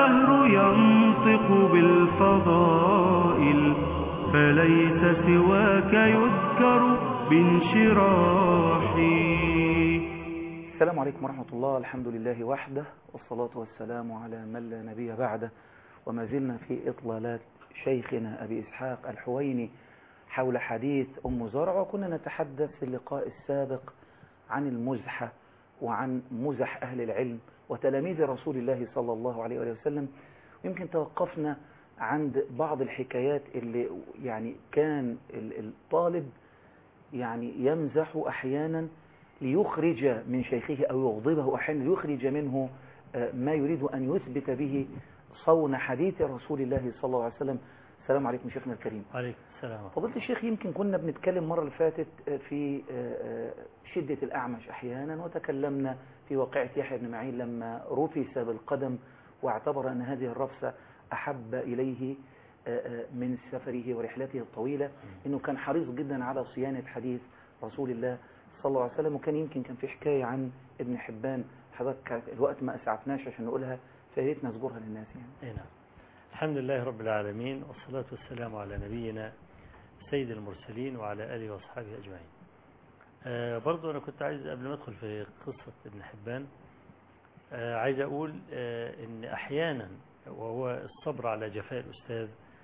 الدهر ينطق بالفضائل فليس سواك يذكر بانشراحي السلام عليكم ورحمة الله الحمد لله وحده والصلاة والسلام على من لا نبي بعده وما زلنا في إطلالات شيخنا أبي إسحاق الحويني حول حديث أم زرع وكنا نتحدث في اللقاء السابق عن المزحة وعن مزح أهل العلم وتلاميذ رسول الله صلى الله عليه وآله وسلم ويمكن توقفنا عند بعض الحكايات اللي يعني كان الطالب يعني يمزح أحيانا ليخرج من شيخه أو يغضبه أحيانا ليخرج منه ما يريد أن يثبت به صون حديث رسول الله صلى الله عليه وسلم السلام عليكم شيخنا الكريم عليكم السلام فضيلة الشيخ يمكن كنا بنتكلم مرة اللي فاتت في شدة الأعمش أحيانا وتكلمنا في واقعة يحيى بن معين لما رفس بالقدم واعتبر أن هذه الرفسة أحب إليه من سفره ورحلته الطويلة إنه كان حريص جدا على صيانة حديث رسول الله صلى الله عليه وسلم وكان يمكن كان في حكاية عن ابن حبان حضرتك الوقت ما أسعفناش عشان نقولها فياريت نذكرها للناس يعني نعم الحمد لله رب العالمين والصلاة والسلام على نبينا سيد المرسلين وعلى آله وأصحابه أجمعين آه برضو أنا كنت عايز قبل ما أدخل في قصة ابن حبان آه عايز أقول آه إن أحيانا وهو الصبر على جفاء الأستاذ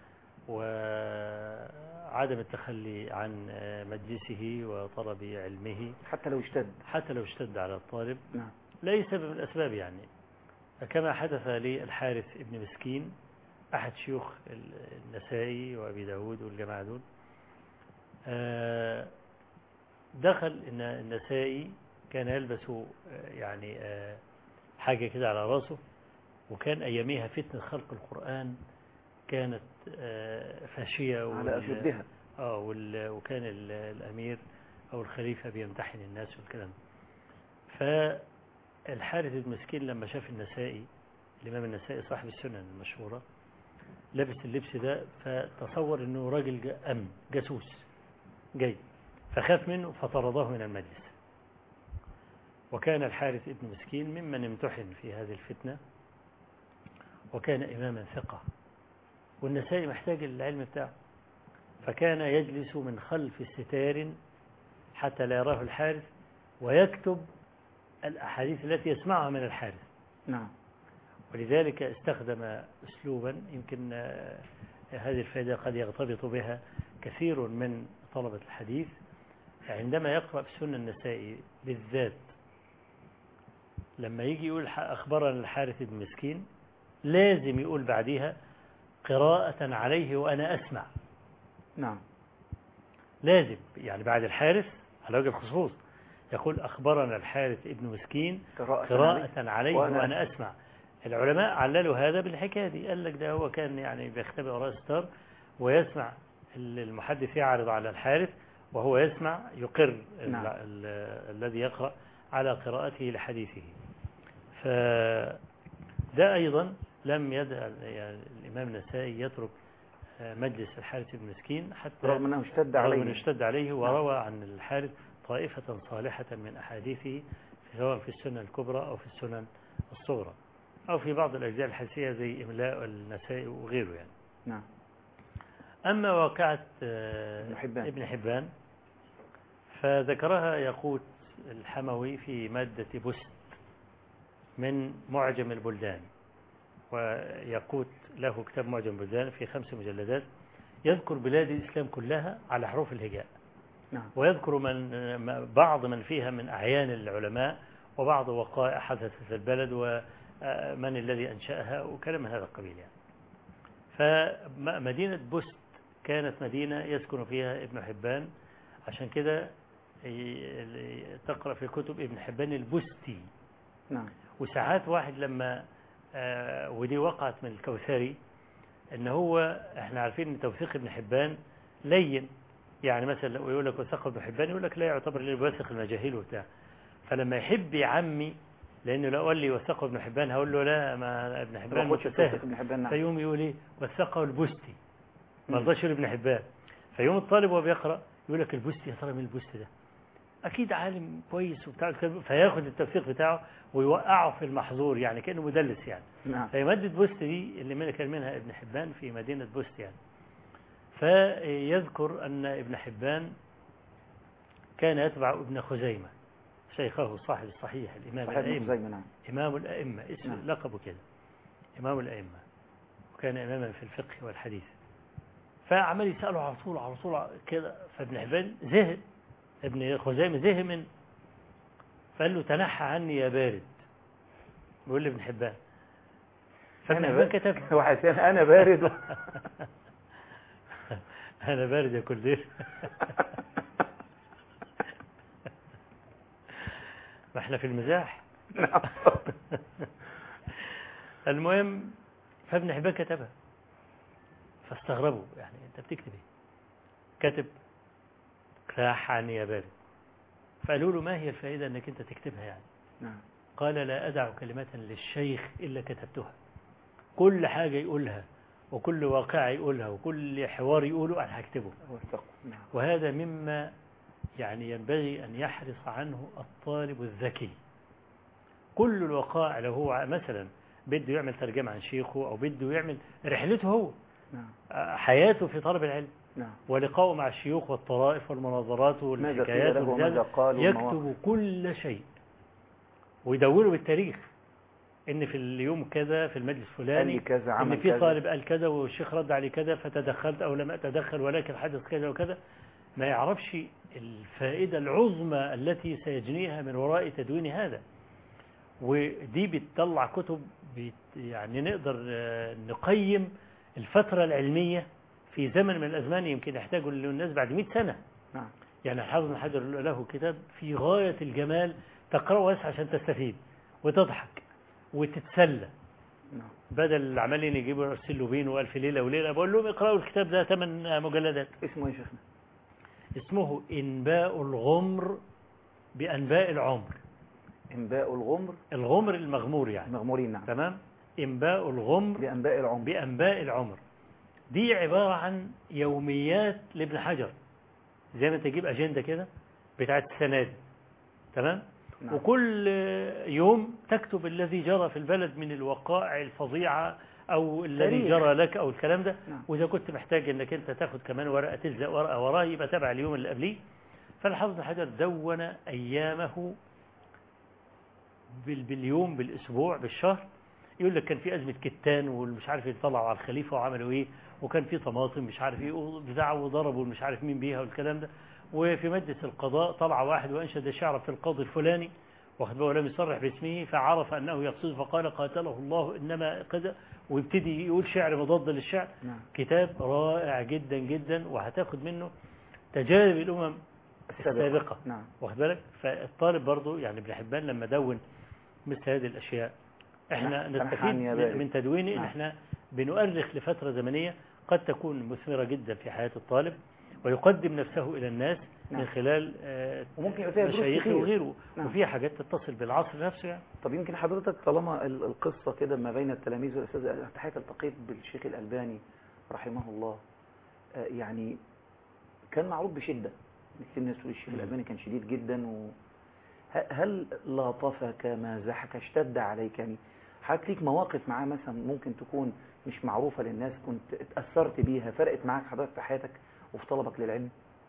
وعدم التخلي عن مجلسه وطلب علمه حتى لو اشتد حتى لو اشتد على الطالب نعم لا سبب من الأسباب يعني كما حدث للحارث ابن مسكين أحد شيوخ النسائي وأبي داود والجماعة دول دخل إن النسائي كان يلبس يعني حاجة كده على راسه وكان أياميها فتنة خلق القرآن كانت فاشية على أشدها آه وكان الأمير أو الخليفة بيمتحن الناس والكلام فالحارث المسكين لما شاف النسائي الإمام النسائي صاحب السنن المشهورة لبس اللبس ده فتصور أنه راجل أمن جاسوس جاي فخاف منه فطرده من المجلس وكان الحارث ابن مسكين ممن امتحن في هذه الفتنة وكان إماما ثقة والنسائي محتاج العلم بتاعه فكان يجلس من خلف ستار حتى لا يراه الحارث ويكتب الأحاديث التي يسمعها من الحارث نعم ولذلك استخدم أسلوبا يمكن هذه الفائدة قد يغتبط بها كثير من طلبة الحديث عندما يقرأ في سنة النسائي بالذات لما يجي يقول أخبرنا الحارث بن مسكين لازم يقول بعدها قراءة عليه وأنا أسمع نعم لازم يعني بعد الحارث على وجه الخصوص يقول أخبرنا الحارث ابن مسكين قراءة, قراءة عليه وأنا وأنا أسمع العلماء عللوا هذا بالحكاية دي قال لك ده هو كان يعني بيختبئ وراء ستار ويسمع المحدث يعرض على الحارث وهو يسمع يقر نعم. الذي يقرأ على قراءته لحديثه فده أيضا لم يدع يعني الإمام النسائي يترك مجلس الحارث بن مسكين حتى رغم أنه اشتد رغم عليه أنه اشتد عليه وروى عن الحارث طائفة صالحة من أحاديثه سواء في السنن الكبرى أو في السنن الصغرى أو في بعض الأجزاء الحسية زي إملاء النسائي وغيره يعني نعم أما واقعة ابن حبان. ابن حبان فذكرها يقوت الحموي في مادة بست من معجم البلدان ويقوت له كتاب معجم البلدان في خمس مجلدات يذكر بلاد الإسلام كلها على حروف الهجاء نعم ويذكر من بعض من فيها من أعيان العلماء وبعض وقائع حدثت في البلد ومن الذي أنشأها وكلام من هذا القبيل يعني فمدينة بست كانت مدينة يسكن فيها ابن حبان عشان كده تقرأ في كتب ابن حبان البستي نعم وساعات واحد لما آه ودي وقعت من الكوثري ان هو احنا عارفين ان توثيق ابن حبان لين يعني مثلا لو يقول لك وثق ابن حبان يقول لك لا يعتبر ليه بيوثق المجاهيل وبتاع فلما يحب يعمي لانه لو قال لي وثقه ابن حبان هقول له لا ما ابن حبان ما خدش متساهل توثيق ابن حبان نعم فيوم يقول ايه وثقه البستي ما مم. رضاش يقول ابن حبان فيوم الطالب وهو بيقرا يقول لك البستي يا ترى مين البستي ده اكيد عالم كويس وبتاع الكلام، فياخد التوثيق بتاعه ويوقعه في المحظور يعني كانه مدلس يعني نعم فهي مادة بوست دي اللي من كان منها ابن حبان في مدينة بوست يعني فيذكر أن ابن حبان كان يتبع ابن خزيمة شيخه صاحب الصحيح الإمام صحيح ابن الأئمة خزيمة نعم إمام الأئمة اسم نعم. لقبه كده إمام الأئمة وكان إماما في الفقه والحديث فعمال يسأله على طول على طول كده فابن حبان زهق ابن خزيمة زهق من فقال له تنحى عني يا بارد بيقول لابن حبان فابن أنا حبان بارد. كتب وحسين أنا بارد أنا بارد يا كلير ما احنا في المزاح نعم المهم فابن حبان كتبها فاستغربوا يعني انت بتكتب ايه كاتب راح عني يا بارد فقالوا له ما هي الفائدة انك انت تكتبها يعني نعم قال لا أدع كلمة للشيخ إلا كتبتها كل حاجة يقولها وكل واقع يقولها وكل حوار يقوله أنا هكتبه وثقوا نعم وهذا مما يعني ينبغي أن يحرص عنه الطالب الذكي كل الوقائع لو هو مثلا بده يعمل ترجمة عن شيخه أو بده يعمل رحلته هو نعم حياته في طلب العلم نعم ولقائه مع الشيوخ والطرائف والمناظرات ماذا قيل والحكايات له وماذا والرجال قال والمواقف. يكتب كل شيء ويدونه بالتاريخ ان في اليوم كذا في المجلس قال لي الفلاني كذا ان عمل في كذا. طالب قال كذا والشيخ رد عليه كذا فتدخلت او لم اتدخل ولكن حدث كذا وكذا ما يعرفش الفائدة العظمى التي سيجنيها من وراء تدوين هذا ودي بتطلع كتب بت يعني نقدر آه، نقيم الفترة العلمية في زمن من الأزمان يمكن يحتاجه الناس بعد 100 سنة نعم يعني حافظ بن حجر له كتاب في غاية الجمال تقرأه بس عشان تستفيد وتضحك وتتسلى نعم بدل عمالين يجيبوا يرسل له بين وألف ليلة وليلة بقول لهم اقرأوا الكتاب ده ثمان مجلدات اسمه ايه يا شيخنا اسمه إنباء الغمر بأنباء العمر انباء الغمر الغمر المغمور يعني المغمورين نعم تمام إنباء الغمر بأنباء العمر بأنباء العمر دي عبارة عن يوميات لابن حجر زي ما تجيب أجندة كده بتاعت السنة دي تمام نعم. وكل يوم تكتب الذي جرى في البلد من الوقائع الفظيعة أو الذي تاريخ. جرى لك أو الكلام ده نعم. وإذا كنت محتاج أنك أنت تاخد كمان ورقة تلزق ورقة وراه يبقى تبع اليوم اللي قبليه فالحافظ بن حجر دون أيامه بال- باليوم بالأسبوع بالشهر يقول لك كان في أزمة كتان والمش عارف يطلعوا على الخليفة وعملوا إيه وكان في طماطم مش عارف إيه بتاع وضربوا مش عارف مين بيها والكلام ده وفي مجلس القضاء طلع واحد وأنشد شعرا في القاضي الفلاني واخد بالك ولم يصرح باسمه فعرف أنه يقصد فقال قاتله الله إنما كذا ويبتدي يقول شعر مضاد للشعر نعم كتاب رائع جدا جدا وهتاخد منه تجارب الأمم السابقة نعم واخد بالك فالطالب برضو يعني ابن حبان لما دون مثل هذه الأشياء احنا نعم. نستفيد سامحني يا بارد. من, من تدوينه ان نعم. احنا بنؤرخ لفترة زمنية قد تكون مثمرة جدا في حياة الطالب ويقدم نفسه إلى الناس نعم. من خلال آه، وممكن يبقى فيها دروس مشايخه كتير. وغيره نعم. وفيها حاجات تتصل بالعصر نفسه يعني طب يمكن حضرتك طالما ال- القصة كده ما بين التلاميذ والأستاذ أنت حضرتك التقيت بالشيخ الألباني رحمه الله آه، يعني كان معروف بشدة مثل الناس تقول الشيخ مم. الألباني كان شديد جدا و ه- هل لاطفك مازحك اشتد عليك يعني حضرتك ليك مواقف معاه مثلا ممكن تكون مش معروفة للناس كنت اتأثرت بيها فرقت معاك حضرتك في حياتك وفي طلبك للعلم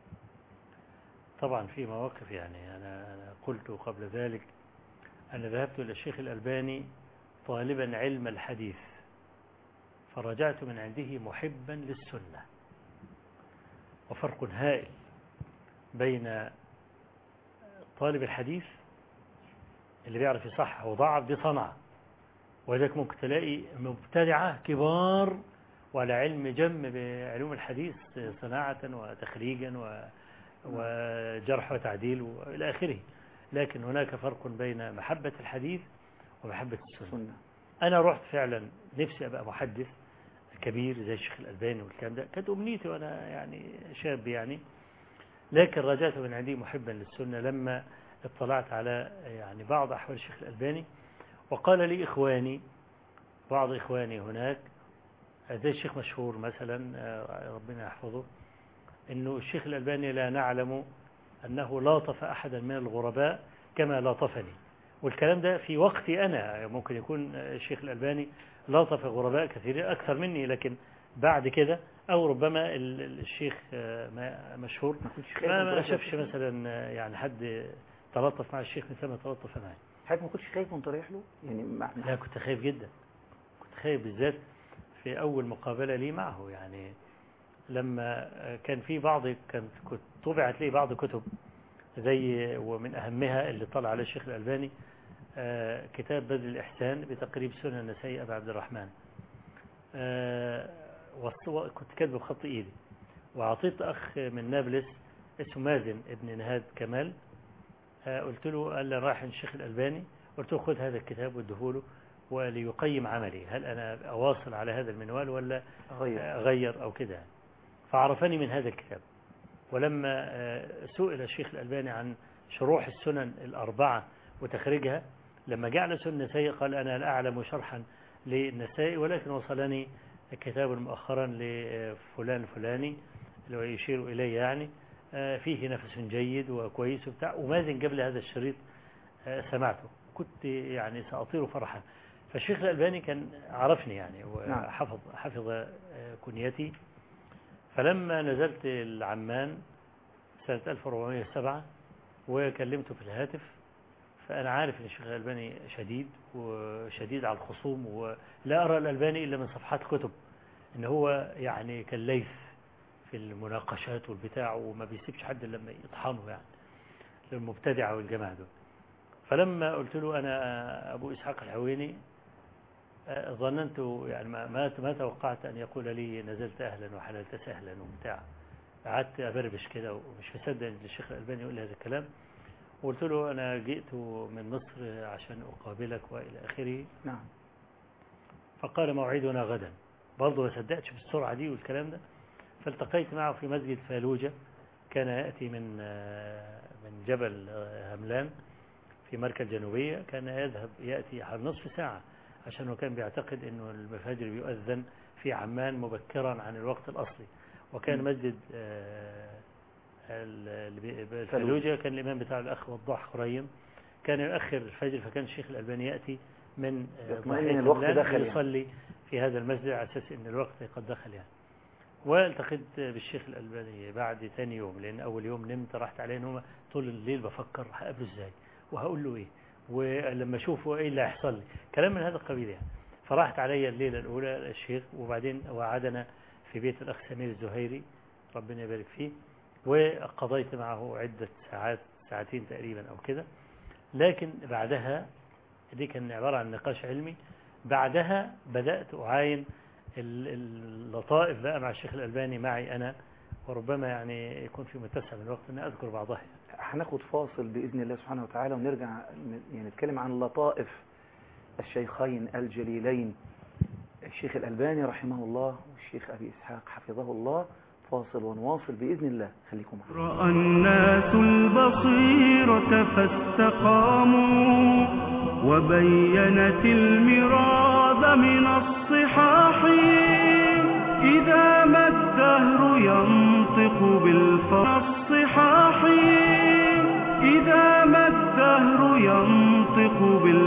طبعا في مواقف يعني أنا, أنا قلت قبل ذلك أنا ذهبت إلى الشيخ الألباني طالبا علم الحديث فرجعت من عنده محبا للسنة وفرق هائل بين طالب الحديث اللي بيعرف يصحح وضعف دي صنعة ولذلك ممكن تلاقي مبتدعة كبار وعلى علم جم بعلوم الحديث صناعة وتخريجا و وجرح وتعديل وإلى آخره لكن هناك فرق بين محبة الحديث ومحبة السنة سنة أنا رحت فعلا نفسي أبقى محدث كبير زي الشيخ الألباني والكلام ده كانت أمنيتي وأنا يعني شاب يعني لكن رجعت من عندي محبا للسنة لما اطلعت على يعني بعض أحوال الشيخ الألباني وقال لي إخواني بعض إخواني هناك زي الشيخ مشهور مثلا آه، ربنا يحفظه انه الشيخ الألباني لا نعلم أنه لاطف أحدا من الغرباء كما لاطفني والكلام ده في وقتي أنا ممكن يكون الشيخ الألباني لاطف غرباء كثيرين أكثر مني لكن بعد كده أو ربما ال- ال- الشيخ آه، ما- مشهور ما كنتش خايف ما وانت ما رايح شافش له؟ مثلا آه، يعني حد تلطف مع الشيخ مثل ما تلطف معي حضرتك ما كنتش خايف وانت رايح له يعني ما ما- لا كنت خايف جدا كنت خايف بالذات في أول مقابلة لي معه يعني لما كان في بعض كانت كنت طبعت لي بعض كتب زي ومن أهمها اللي طلع عليه الشيخ الألباني آه، كتاب بذل الإحسان بتقريب سنن النسائي أبي عبد الرحمن آه، وص- كنت كاتبه بخط إيدي وأعطيت أخ من نابلس اسمه مازن ابن نهاد كمال آه، قلت له قال لي رايح الشيخ الألباني قلت له خذ هذا الكتاب واديه وليقيم عملي هل أنا أواصل على هذا المنوال ولا غير أغير أو كده فعرفني من هذا الكتاب ولما آه، سئل الشيخ الألباني عن شروح السنن الأربعة وتخريجها لما جعل سنن النسائي قال أنا لا أعلم شرحا للنسائي ولكن وصلني كتاب مؤخرا لفلان الفلاني اللي هو يشير إليه يعني آه، فيه نفس جيد وكويس وبتاع ومازن جاب لي هذا الشريط آه، سمعته كنت يعني سأطير فرحا فالشيخ الألباني كان عرفني يعني نعم. وحفظ حفظ آه، كنيتي فلما نزلت العمان سنة 1407 وكلمته في الهاتف فأنا عارف أن الشيخ الألباني شديد وشديد على الخصوم ولا أرى الألباني إلا من صفحات كتب إن هو يعني كالليث في المناقشات والبتاع وما بيسيبش حد إلا لما يطحنه يعني للمبتدعة والجماعة دول فلما قلت له أنا أبو إسحاق الحويني آه، ظننت يعني ما ما ما توقعت أن يقول لي نزلت أهلا وحللت سهلا وبتاع قعدت أبربش كده ومش مصدق إن الشيخ الألباني يقول لي هذا الكلام وقلت له أنا جئت من مصر عشان أقابلك وإلى آخره نعم فقال موعدنا غدا برضه ما صدقتش بالسرعة دي والكلام ده فالتقيت معه في مسجد فالوجة كان يأتي من آه، من جبل آه، هملان في مركز جنوبية كان يذهب يأتي على نصف ساعة عشان هو كان بيعتقد انه الفجر بيؤذن في عمان مبكرا عن الوقت الأصلي وكان م. مسجد آه، ال- اللي بي- الفلوجة كان الإمام بتاع الأخ وضاح قريم كان يؤخر الفجر فكان الشيخ الألباني يأتي من آه، يطمئن ضاحية الوقت هملان دخل يعني. ليصلي في هذا المسجد على أساس أن الوقت قد دخل يعني والتقيت بالشيخ الألباني بعد ثاني يوم لأن أول يوم نمت راحت عليه نومة طول الليل بفكر هقابله إزاي وهقول له إيه ولما أشوفه إيه اللي هيحصل لي كلام من هذا القبيل يعني فراحت علي الليلة الأولى الشيخ وبعدين وعدنا في بيت الأخ سمير الزهيري ربنا يبارك فيه وقضيت معه عدة ساعات ساعتين تقريبا أو كده لكن بعدها دي كان عبارة عن نقاش علمي بعدها بدأت أعاين ال- اللطائف بقى مع الشيخ الألباني معي أنا وربما يعني يكون في متسع من الوقت أن أذكر بعضها هناخد فاصل بإذن الله سبحانه وتعالى ونرجع ن- يعني نتكلم عن لطائف الشيخين الجليلين الشيخ الألباني رحمه الله والشيخ أبي إسحاق حفظه الله فاصل ونواصل بإذن الله خليكم معنا رأى الناس البصيرة فاستقاموا وبينت المراد من الصحاح إذا ما الدهر ينطق بالفصحاح إذا ما الدهر ينطق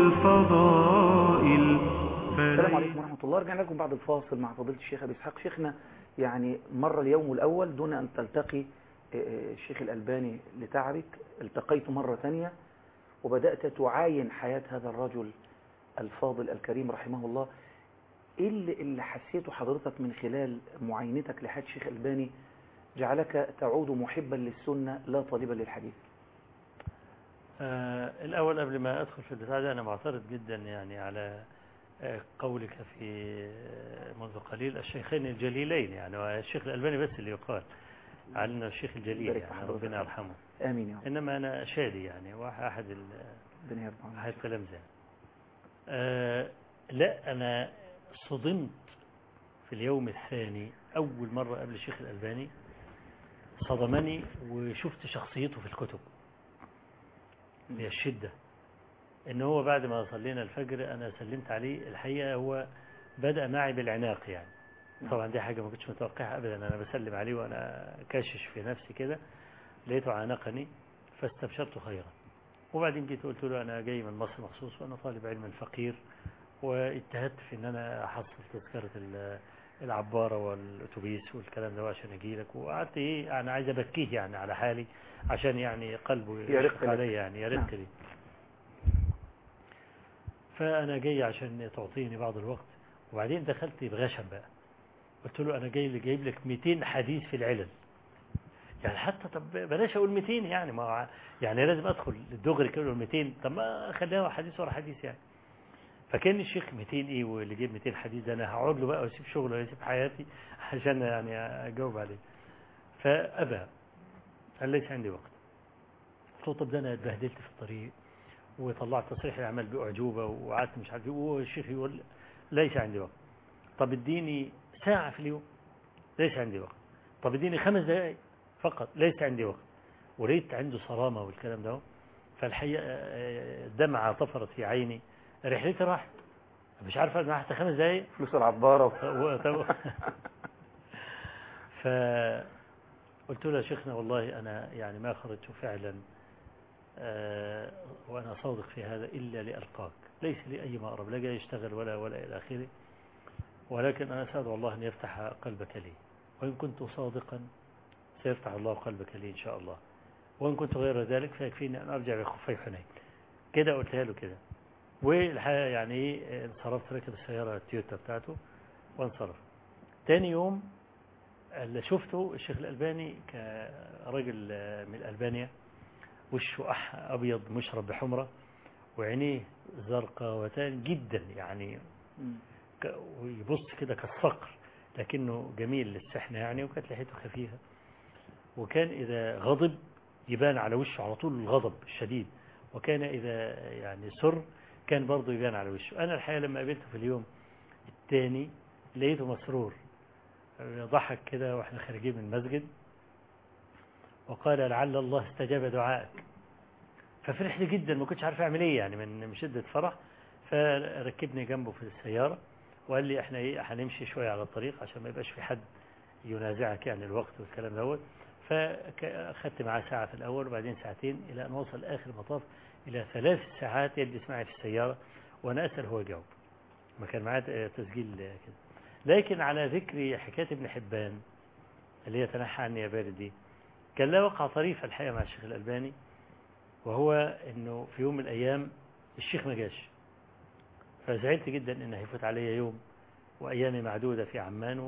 بالفضائل السلام عليكم ورحمة الله رجعنا لكم بعد الفاصل مع فضيلة الشيخ أبي إسحاق شيخنا يعني مر اليوم الأول دون أن تلتقي آه، آه، الشيخ الألباني لتعبك التقيت مرة ثانية وبدأت تعاين حياة هذا الرجل الفاضل الكريم رحمه الله إيه اللي, اللي حسيته حضرتك من خلال معاينتك لحياة الشيخ الألباني جعلك تعود محبا للسنة لا طالبا للحديث آه، الأول قبل ما أدخل في البتاع ده أنا معترض جدا يعني على آه، قولك في آه، منذ قليل الشيخين الجليلين يعني والشيخ الألباني بس اللي يقال على أنه الشيخ الجليل بارك في يعني حضرتك. ربنا يرحمه آمين يا رب إنما أنا شادي يعني واحد ال- ربنا يرضى عنك. أحد تلامذة آه لا أنا صدمت في اليوم الثاني أول مرة قبل الشيخ الألباني صدمني وشفت شخصيته في الكتب هي الشدة إن هو بعد ما صلينا الفجر أنا سلمت عليه الحقيقة هو بدأ معي بالعناق يعني طبعا دي حاجة ما كنتش متوقعها أبدا أنا بسلم عليه وأنا كاشش في نفسي كده لقيته عانقني فاستبشرت خيرا وبعدين جيت قلت له أنا جاي من مصر مخصوص وأنا طالب علم فقير واجتهدت في ان انا احصل تذكرة ال- العبارة والاتوبيس والكلام ده عشان اجي لك وقعدت ايه انا عايز ابكيه يعني على حالي عشان يعني قلبه يرق يشفق لك. علي يعني يرق نعم. لي فانا جاي عشان تعطيني بعض الوقت وبعدين دخلت بغشم بقى قلت له انا جاي اللي جايب لك 200 حديث في العلل يعني حتى طب بلاش اقول 200 يعني ما يعني لازم ادخل الدغري كده 200 طب ما خليها حديث ورا حديث يعني فكان الشيخ 200 ايه واللي جيب 200 حديث ده انا هقعد له بقى واسيب شغله واسيب حياتي عشان يعني اجاوب عليه فابى قال ليس عندي وقت قلت له طب ده انا اتبهدلت في الطريق وطلعت تصريح الاعمال باعجوبه وقعدت مش عارف ايه والشيخ يقول ليس عندي وقت طب اديني ساعه في اليوم ليس عندي وقت طب اديني خمس دقائق فقط ليس عندي وقت ولقيت عنده صرامه والكلام ده فالحقيقه آه، دمعه طفرت في عيني رحلتي راحت مش عارف انا حتى خمس دقايق فلوس العبارة و- طب- فقلت له يا شيخنا والله أنا يعني ما خرجت فعلا آه، وأنا صادق في هذا إلا لألقاك ليس لي أي مأرب لا جاي يشتغل ولا ولا إلى آخره ولكن أنا أسأل الله أن يفتح قلبك لي وإن كنت صادقا سيفتح الله قلبك لي إن شاء الله وإن كنت غير ذلك فيكفيني أن أرجع بخفي حنين كده قلتها له كده والحقيقة يعني ايه انصرفت ركب السيارة التويوتا بتاعته وانصرف تاني يوم اللي شفته الشيخ الألباني كراجل آه، من ألبانيا وشه أح أبيض مشرب بحمرة وعينيه زرقاوتان جدا يعني مم. ك- ويبص كده كالصقر لكنه جميل للسحنة يعني وكانت لحيته خفيفة وكان إذا غضب يبان على وشه على طول الغضب الشديد وكان إذا يعني سر كان برضه يبان على وشه أنا الحقيقة لما قابلته في اليوم الثاني لقيته مسرور ضحك كده واحنا خارجين من المسجد وقال لعل الله استجاب دعائك ففرح لي جدا ما كنتش عارف اعمل ايه يعني من من شده فرح فركبني جنبه في السياره وقال لي احنا ايه هنمشي شويه على الطريق عشان ما يبقاش في حد ينازعك يعني الوقت والكلام دوت فاخدت معاه ساعه في الاول وبعدين ساعتين الى ان وصل اخر المطاف الى ثلاث ساعات يجلس معي في السياره وانا اسال هو يجاوب ما كان معاه تسجيل كده لكن على ذكر حكايه ابن حبان اللي هي تنحى عني يا بارد دي كان له وقعة طريفة الحقيقة مع الشيخ الألباني وهو أنه في يوم من الأيام الشيخ ما جاش فزعلت جدا أنه هيفوت علي يوم وأيامي معدودة في عمان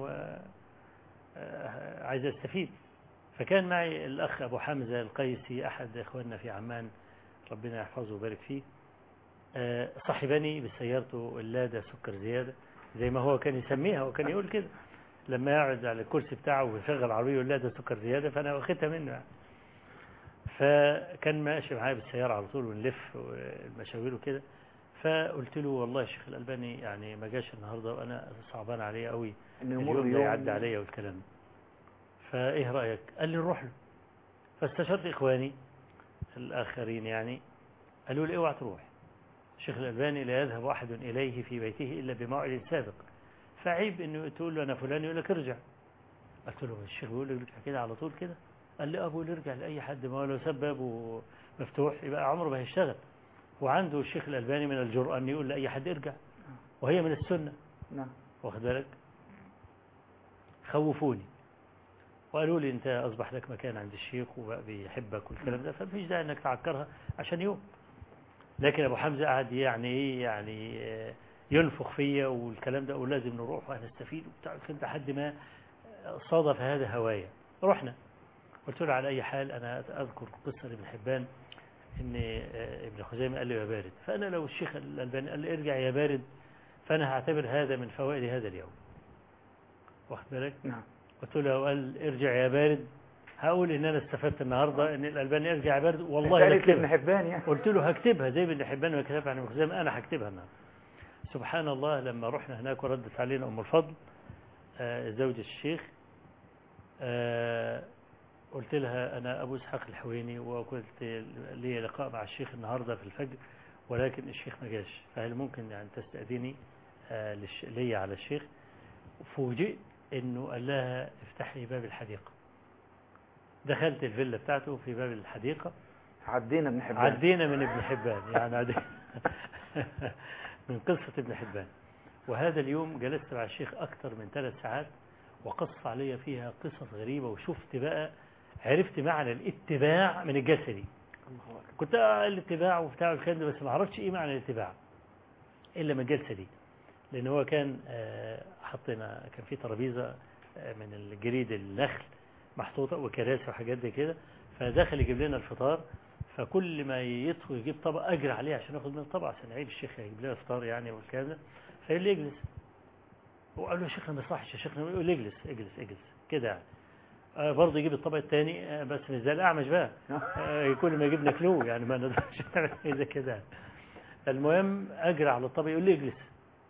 وعايز أستفيد فكان معي الأخ أبو حمزة القيسي أحد إخواننا في عمان ربنا يحفظه ويبارك فيه آه، صاحبني بسيارته اللاده سكر زيادة زي ما هو كان يسميها وكان يقول كده لما يقعد على الكرسي بتاعه ويشغل عربيه يقول لا ده سكر زياده فانا واخدها منه يعني. فكان ماشي معايا بالسياره على طول ونلف المشاوير وكده فقلت له والله يا شيخ الالباني يعني ما جاش النهارده وانا صعبان عليه قوي إنه يمر اليوم ده يوم يعدي عليا والكلام ده. فايه رايك قال لي نروح له فاستشرت اخواني الاخرين يعني قالوا لي اوعى تروح الشيخ الالباني لا يذهب احد اليه في بيته الا بموعد سابق فعيب انه تقول له انا فلان يقول لك ارجع قلت له الشيخ بيقول لك ارجع كده على طول كده قال لي ابو يرجع لاي حد ما هو لو ساب بابه مفتوح يبقى عمره ما هيشتغل وعنده الشيخ الالباني من الجرأة ان يقول لاي حد ارجع وهي من السنه نعم واخد بالك خوفوني وقالوا لي انت اصبح لك مكان عند الشيخ وبقى بيحبك والكلام ده فمفيش داعي انك تعكرها عشان يوم لكن ابو حمزه قعد يعني ايه يعني آه، ينفخ فيا والكلام ده ولازم نروح وهنستفيد وبتاع فهمت لحد ما صادف هذا هوايا رحنا قلت له على اي حال انا اذكر قصه لابن حبان ان آه، ابن خزيمه قال لي يا بارد فانا لو الشيخ الالباني قال لي ارجع يا بارد فانا هعتبر هذا من فوائد هذا اليوم واخد بالك نعم قلت له لو قال ارجع يا بارد هقول ان انا استفدت النهارده ان الالباني يرجع يا بارد والله سألت لكتبها. ابن حبان يعني قلت له هكتبها زي ما ابن حبان ما كتبها عن ابن خزيمه انا هكتبها النهارده سبحان الله لما رحنا هناك وردت علينا ام الفضل آه، زوج الشيخ آه، قلت لها انا ابو اسحاق الحويني وقلت لي لقاء مع الشيخ النهارده في الفجر ولكن الشيخ ما جاش فهل ممكن يعني تستاذني آه، للش- لي على الشيخ فوجئت انه قال لها افتحي باب الحديقه دخلت الفيلا بتاعته في باب الحديقه عدينا ابن حبان عدينا من ابن حبان يعني عدينا من قصة ابن حبان وهذا اليوم جلست مع الشيخ أكثر من ثلاث ساعات وقص علي فيها قصص غريبة وشفت بقى عرفت معنى الاتباع من الجسدي الله أكبر. كنت الاتباع وبتاع الكلام ده بس ما عرفتش ايه معنى الاتباع الا من الجلسه دي لان هو كان آه، حطينا كان في ترابيزه آه، من الجريد النخل محطوطه وكراسي وحاجات زي كده فدخل يجيب لنا الفطار فكل ما يدخل يجيب طبق اجري عليه عشان ياخد من الطبق عشان عيب الشيخ يجيب لنا فطار يعني والكلام ده فيقول لي اجلس وقال له يا شيخنا ما يصحش يا شيخنا يقول لي اجلس اجلس اجلس كده يعني آه، برضه يجيب الطبق الثاني آه، بس مش زي الاعمش بقى آه، كل ما يجيب لك له يعني ما نقدرش نعمل حاجة زي كده المهم اجري على الطبق يقول لي اجلس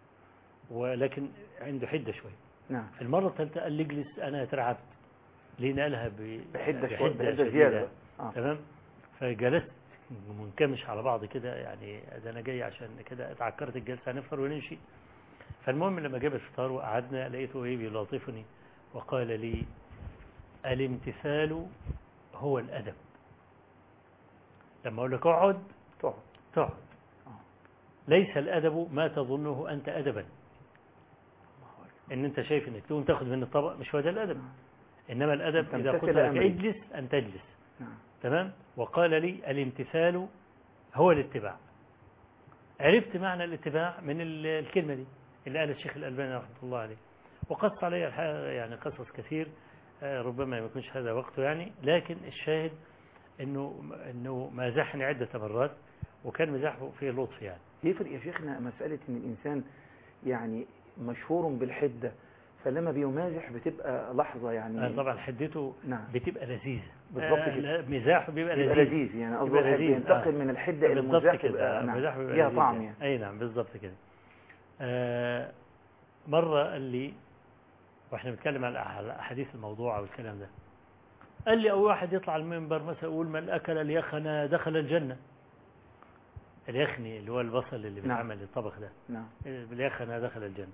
ولكن عنده حده شويه نعم المره الثالثه قال لي اجلس انا اترعبت ليه نقلها ب- بحدة شوية بحدة شديدة. زيادة آه. تمام فجلست منكمش على بعض كده يعني ده انا جاي عشان كده اتعكرت الجلسه هنفطر ونمشي فالمهم لما جاب الفطار وقعدنا لقيته ايه بيلاطفني وقال لي الامتثال هو الادب لما اقول لك اقعد تقعد تقعد آه. ليس الادب ما تظنه انت ادبا الله أكبر. ان انت شايف انك تقوم تاخد من الطبق مش هو ده الادب انما الادب اذا تمتثل قلت لك أمري. اجلس ان تجلس نعم تمام وقال لي الامتثال هو الاتباع عرفت معنى الاتباع من ال- الكلمة دي اللي قال الشيخ الألباني رحمة الله عليه وقص علي الحقيقة يعني قصص كثير آه، ربما ما يكونش هذا وقته يعني لكن الشاهد انه انه مازحني عدة مرات وكان مزاحه فيه لطف يعني يفرق يا شيخنا مسألة إن الإنسان يعني مشهور بالحدة فلما بيمازح بتبقى لحظة يعني آه، طبعا حدته نعم بتبقى لذيذة بالضبط آه، كده. لا، مزاحه بيبقى بيبقى لذيذ لذيذ يعني قصدي يبقى الواحد لذيذ، بينتقل آه. من الحدة إلى بالضبط المزاح كده تبقى آه، نعم مزاح بيبقى ليها لذيذ طعم يعني. يعني اي نعم بالضبط كده آه مرة قال لي واحنا بنتكلم عن الأح- احاديث الموضوع والكلام ده قال لي اول واحد يطلع على المنبر مثلا يقول من اكل اليخن دخل الجنة اليخني اللي هو البصل اللي نعم. بيتعمل للطبخ ده نعم باليخن دخل الجنة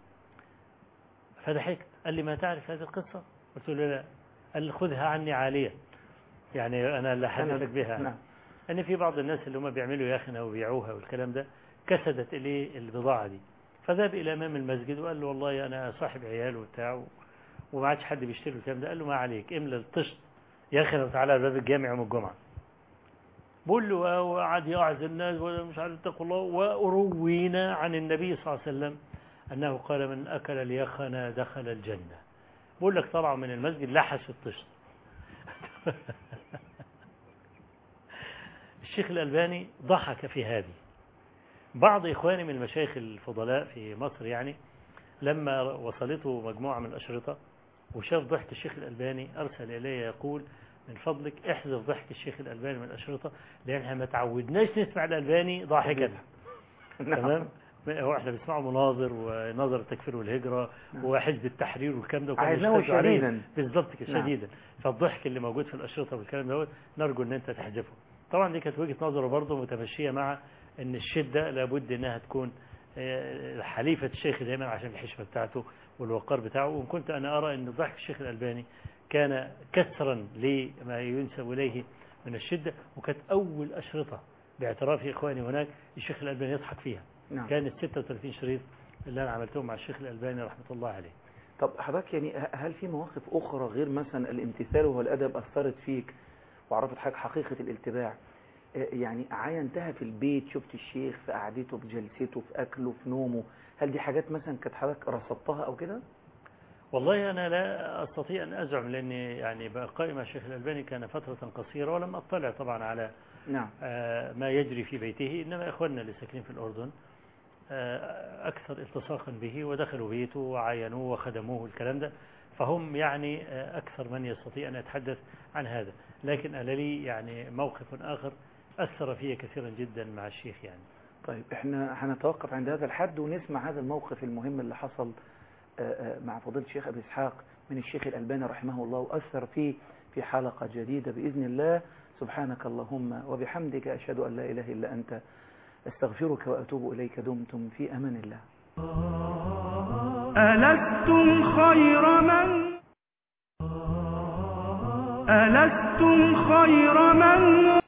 فضحكت قال لي ما تعرف هذه القصة قلت له لا قال لي خذها عني عالية يعني انا اللي حدثك بها نعم ان في بعض الناس اللي هم بيعملوا يخنة وبيعوها والكلام ده كسدت اليه البضاعة دي فذهب الى امام المسجد وقال له والله انا صاحب عيال وبتاع و- وما عادش حد بيشتري الكلام ده قال له ما عليك املى الطشت يخنة وتعالى على باب الجامع يوم الجمعة بقول له وقعد يعظ الناس ومش عارف اتقوا الله وروينا عن النبي صلى الله عليه وسلم انه قال من اكل اليخن دخل الجنة بقول لك طلعوا من المسجد لحسوا الطشت الشيخ الألباني ضحك في هذه بعض إخواني من المشايخ الفضلاء في مصر يعني لما وصلته مجموعة من الأشرطة وشاف ضحك الشيخ الألباني أرسل إلي يقول من فضلك احذف ضحك الشيخ الألباني من الأشرطة لأن احنا ما تعودناش نسمع الألباني ضاحكا تمام هو احنا بنسمعه مناظر ونظر التكفير والهجرة وحزب التحرير والكلام ده وكان عايزاه يشتغلوا عليه. شديدا. بالظبط كده نعم. شديدا فالضحك اللي موجود في الأشرطة والكلام دوت نرجو ان انت تحذفه طبعا دي كانت وجهة نظره برضه متمشية مع ان الشدة لابد انها تكون آه، حليفة الشيخ دايما عشان الحشمة بتاعته والوقار بتاعه وإن كنت أنا أرى أن ضحك الشيخ الألباني كان كسرا لما ينسب إليه من الشدة وكانت أول أشرطة باعتراف إخواني هناك الشيخ الألباني يضحك فيها نعم كانت 36 شريط اللي أنا عملتهم مع الشيخ الألباني رحمة الله عليه طب حضرتك يعني ه- هل في مواقف أخرى غير مثلا الامتثال والأدب أثرت فيك وعرفت حضرتك حقيقة الاتباع آه، يعني عاينتها في البيت شفت الشيخ في قعدته في جلسته في أكله في نومه هل دي حاجات مثلا كانت حضرتك رصدتها أو كده؟ والله أنا لا أستطيع أن أزعم لأني يعني بقائي مع الشيخ الألباني كان فترة قصيرة ولم أطلع طبعا على نعم آه، ما يجري في بيته إنما إخواننا اللي ساكنين في الأردن آه، أكثر التصاقا به ودخلوا بيته وعاينوه وخدموه الكلام ده فهم يعني آه، أكثر من يستطيع أن يتحدث عن هذا لكن أنا لي يعني موقف آخر أثر في كثيرا جدا مع الشيخ يعني طيب احنا هنتوقف عند هذا الحد ونسمع هذا الموقف المهم اللي حصل آه، آه، مع فضيلة الشيخ أبي إسحاق من الشيخ الألباني رحمه الله وأثر فيه في حلقة جديدة بإذن الله سبحانك اللهم وبحمدك أشهد أن لا إله إلا أنت أستغفرك وأتوب إليك دمتم في أمان الله ألستم خير من ألستم خير من